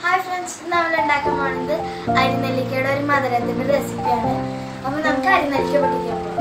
hi friends നമ്മൾ ഉണ്ടാക്കാൻ പോകുന്നത് അരിനെല്ലിക്കയുടെ ഒരു മധുരത്തിന്റെ റെസിപ്പിയാണ് അപ്പൊ നമുക്ക് അരിനെല്ലിക്ക പൊട്ടിക്കാൻ പോകാം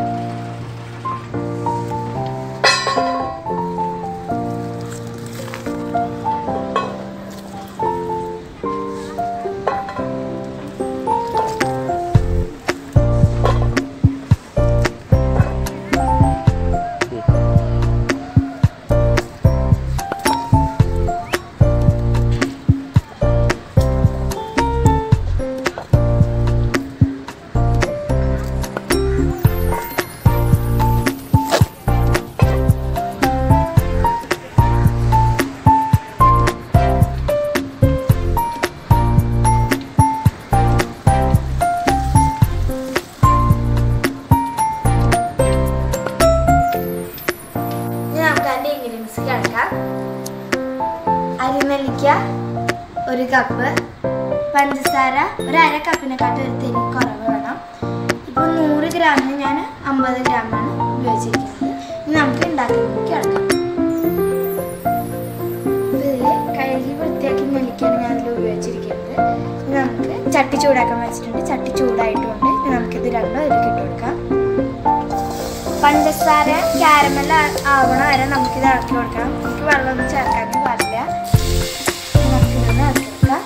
ഇനി നമുക്ക് അതിന്റെ ഇൻഗ്രീഡിയൻസ് കിടക്കാം അരിനെല്ലിക്ക ഒരു കപ്പ് പഞ്ചസാര ഒരു അര കപ്പിനെക്കാട്ടും ഒരു തിരി കുറവ് വേണം ഇപ്പോൾ നൂറ് ഗ്രാമിന് ഞാൻ അമ്പത് ഗ്രാമാണ് ഉപയോഗിച്ചിരിക്കുന്നത് ഇനി നമുക്ക് ഉണ്ടാക്കി കിടക്കാം ഇതിൽ കഴുകി വൃത്തിയാക്കി നെല്ലിക്കാണ് ഞാൻ അതിൽ ഉപയോഗിച്ചിരിക്കുന്നത് ഇനി നമുക്ക് ചട്ടി ചൂടാക്കാൻ വെച്ചിട്ടുണ്ട് ചട്ടി ചൂടായിട്ടുണ്ട് ഇനി നമുക്കിത് രണ്ടും അതിലേക്ക് ഇട്ട് കൊടുക്കാം പഞ്ചസാര ക്യാരമൽ ആവണ വരെ നമുക്കിത് ഇളക്കി കൊടുക്കണം നമുക്ക് വെള്ളമൊന്നും ചേർക്കാനും പാടില്ല നമുക്കിതൊന്ന് ഇളക്കി കൊടുക്കാം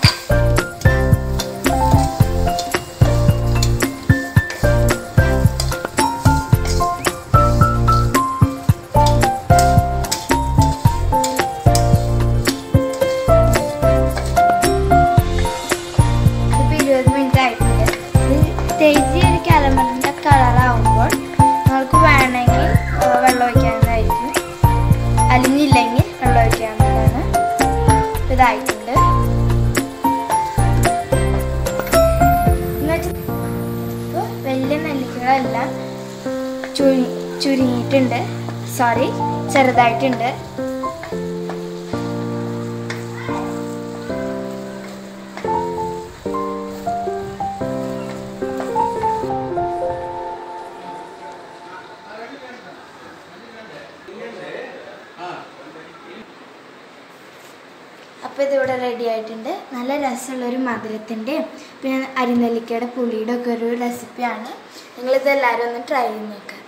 ഇതിപ്പോൾ ഇരുപത് മിനിറ്റ് ആയിട്ടുണ്ട് ഇത് തേജി ഒരു കാലമറിൻ്റെ കളറാവുമ്പോൾ നമുക്ക് വേണമെങ്കിൽ ഏർ, വെള്ളം ഒഴിക്കാവുന്നതായിരിക്കും അലിഞ്ഞില്ലെങ്കിൽ വെള്ളം ഒഴിക്കാവുന്നതാണ് ഇതായിട്ടുണ്ട് എന്നുവെച്ചാൽ ഇപ്പോൾ വലിയ നെല്ലിക്കകളെല്ലാം ചുരി ചുരുങ്ങിയിട്ടുണ്ട് സോറി ചെറുതായിട്ടുണ്ട് അപ്പോൾ ഇതിവിടെ റെഡി ആയിട്ടുണ്ട് നല്ല രസമുള്ളൊരു മധുരത്തിൻ്റെയും പിന്നെ അരിനെല്ലിക്കയുടെ പുളിയുടെ ഒക്കെ ഒരു റെസിപ്പിയാണ് നിങ്ങളിത് എല്ലാവരും ഒന്ന് ട്രൈ ചെയ്ത് നോക്കുക